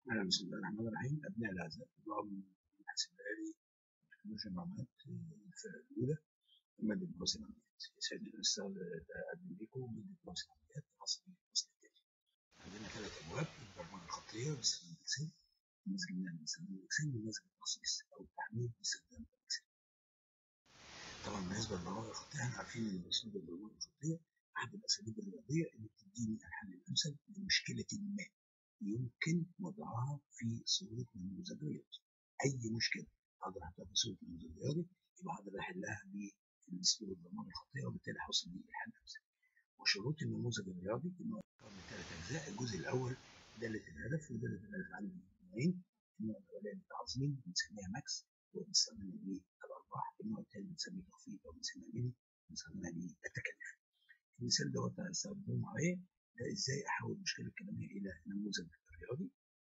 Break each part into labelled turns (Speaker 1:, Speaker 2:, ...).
Speaker 1: بسم الله الرحمن الرحيم أبناء الأعزاء طلاب الحاسب الآلي وتكنولوجيا المعلومات الفرقة الأولى مادة دراسة العمليات يسعدني أن أقدم لكم مادة دراسة العمليات خاصة بالفصل التالي عندنا ثلاث أبواب البرمجة الخطية باستخدام الإكسل نماذج النقل باستخدام الإكسل ونماذج التخصيص أو التحميل باستخدام الإكسل طبعا بالنسبة للبرمجة الخطية احنا عارفين إن أسلوب البرمجة الخطية أحد الأساليب الرياضية اللي بتديني الحل الأمثل لمشكلة ما يمكن وضعها في صورة نموذج رياضي أي مشكلة أقدر أحطها في صورة نموذج رياضي يبقى أقدر أحلها بأسلوب البرمجة الخطية وبالتالي هوصل للحل الأمثل وشروط النموذج الرياضي إنه يتكون من ثلاث أجزاء الجزء الأول دالة الهدف ودالة الهدف عندي نوعين النوع الأولاني تعظيم بنسميها ماكس وبنستخدمها للأرباح النوع الثاني بنسميه تخفيض أو بنسميها ميني بنستخدمها للتكاليف المثال دوت هستخدمه معايا ده ازاي احول المشكله الكلاميه الى نموذج رياضي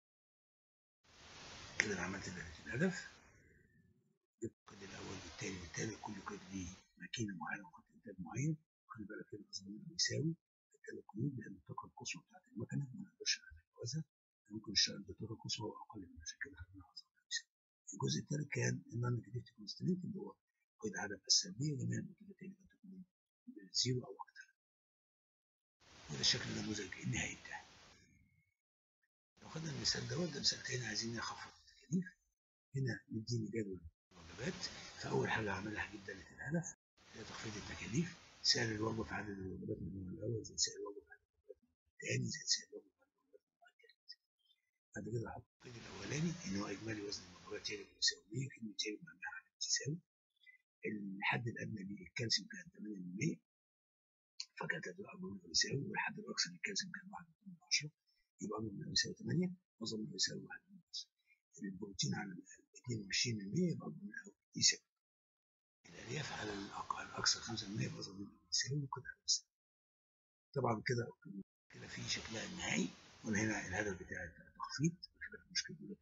Speaker 1: كده انا عملت داله الهدف جبت القيد الاول والثاني والثالث كل قيد ليه ماكينه معينه وخط انتاج معين خلي بالك كده اصغر منه بيساوي الثلاث قيود لان الطاقه القصوى بتاعت المكنه ما نقدرش نتجاوزها ممكن نشتغل بالطاقه القصوى واقل من عشان كده خدناها اصغر بيساوي الجزء الثالث كان النون نيجاتيف كونستنت اللي هو قيد عدم السلبيه جميع الموجودات قد تكون زيرو او اكتر وده شكل النموذج النهائي بتاعي لو خدنا المثال دوت ده مثال تاني عايزين نخفض التكاليف هنا نديني جدول الوجبات فأول حاجة هعملها هجيب دالة الهدف هي تخفيض التكاليف سعر الوجبة في عدد الوجبات من النوع الأول زي سعر الوجبة في عدد الوجبات الثاني زي سعر الوجبة في عدد الوجبات المؤجلات بعد كده هحط القيد الأولاني إن هو إجمالي وزن الوجبات يجب يساوي 100 كلمة يجب معناها علامة تساوي الحد الأدنى للكالسيوم كان 8% فكانت هتبقى أكبر من يساوي والحد الأقصى للكالسيوم كان 1 من 10 يبقى أكبر من يساوي 8 أصغر من يساوي 1 من 10 البروتين على 22% يبقى أكبر من أو يساوي الألياف على الأقصى 5% يبقى أصغر من أو يساوي وكده بس طبعا كده كده في شكلها النهائي وأنا هنا الهدف بتاعي تخفيض كده المشكلة دلوقتي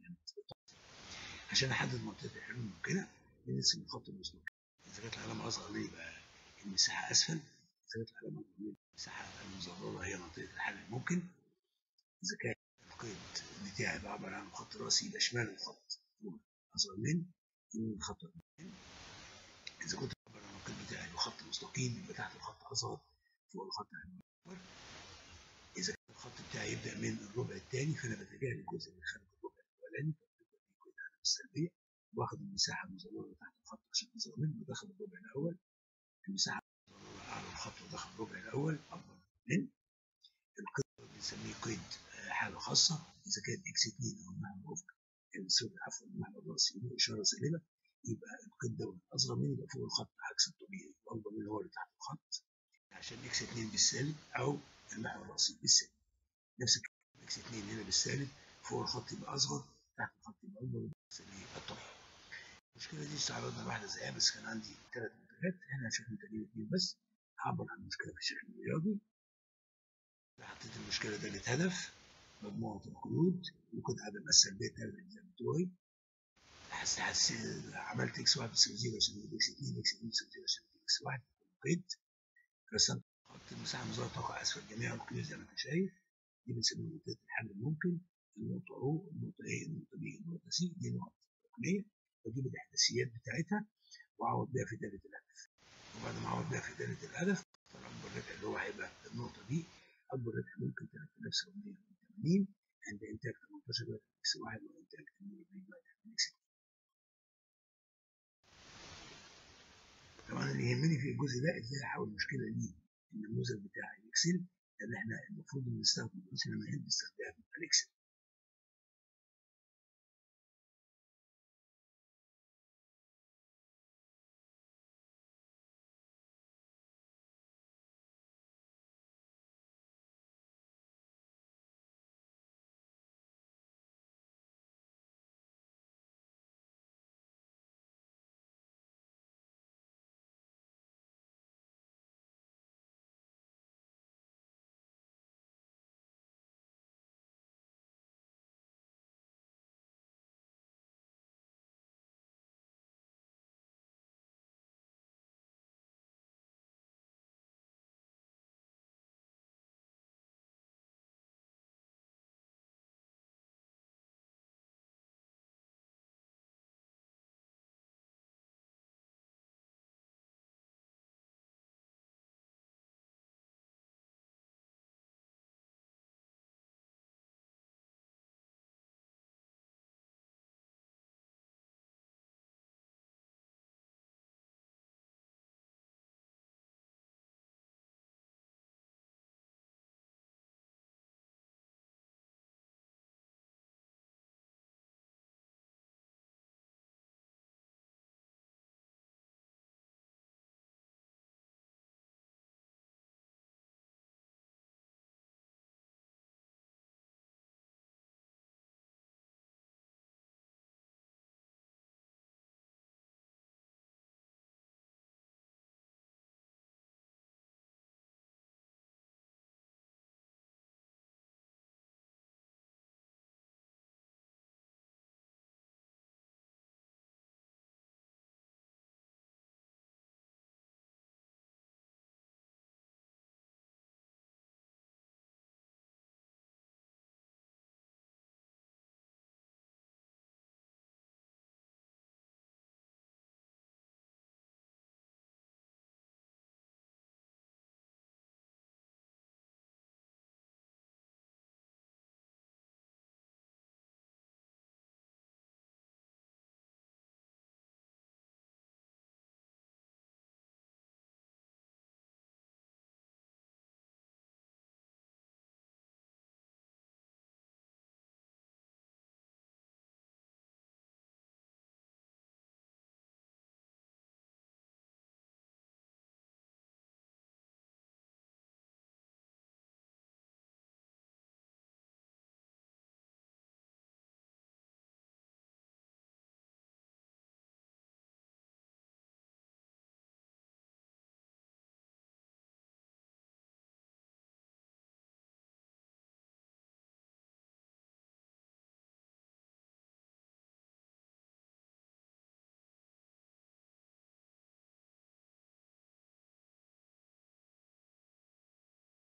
Speaker 1: عشان أحدد منطقة الحلول الممكنة بنرسم الخط المستقيم إذا كانت العلامة أصغر ليه يبقى المساحة أسفل ثابت العلامة المساحة المزررة هي منطقة الحل الممكن إذا كان القيد بتاعي بعبر عن خط رأسي يبقى شمال الخط أصغر من يمين الخط من إذا كنت بعبر عن القيد بتاعي بخط مستقيم يبقى تحت الخط أصغر فوق الخط أكبر إذا كان الخط بتاعي يبدأ من الربع الثاني فأنا بتجاهل الجزء اللي خارج الربع الأولاني فبتبقى دي السلبية واخد المساحة المزررة تحت الخط عشان أصغر منه وداخل الربع الأول المساحة على الخط وداخل الربع الأول أكبر من القيد بنسميه قيد حالة خاصة إذا كان إكس 2 أو المعنى الأفق السوري عفوا المعنى الرأسي له إشارة سالبة يبقى القيد دوت أصغر من يبقى فوق الخط عكس الطبيعي وأكبر من هو اللي تحت الخط عشان إكس 2 بالسالب أو المعنى الرأسي بالسالب نفس الكلام إكس 2 هنا بالسالب فوق الخط يبقى أصغر تحت الخط يبقى أكبر الطبيعي المشكلة دي استعرضنا واحدة زيها بس كان عندي ثلاث منتجات هنا شكل منتجين اثنين بس هعبر عن المشكلة في الشكل الرياضي حطيت المشكلة دالة هدف مجموعة القيود وقد عدم السلبية ثلاث أجزاء بتوعي حس حس عملت اكس واحد بيساوي زيرو عشان اجيب اكس اثنين اكس اثنين بيساوي زيرو عشان اجيب اكس واحد قيد رسمت خط المساحة المزرعة تقع أسفل جميع القيود زي ما أنت شايف دي بنسميها منطقة الحل الممكن النقطة أو النقطة A النقطة B النقطة C دي نقط رقمية بجيب الإحداثيات بتاعتها وأعوض بيها في دالة الهدف وبعد ما أعوض بيها في دالة الهدف طبعا أكبر ربح اللي هو هيبقى النقطة دي أكبر ربح ممكن 3780 عند إنتاج 18 واحد إكس واحد وإنتاج 48 واحد إكس طبعا اللي يهمني في الجزء ده إزاي أحول المشكلة دي النموذج بتاع الإكسل لأن إحنا المفروض نستخدم مثلا باستخدام الإكسل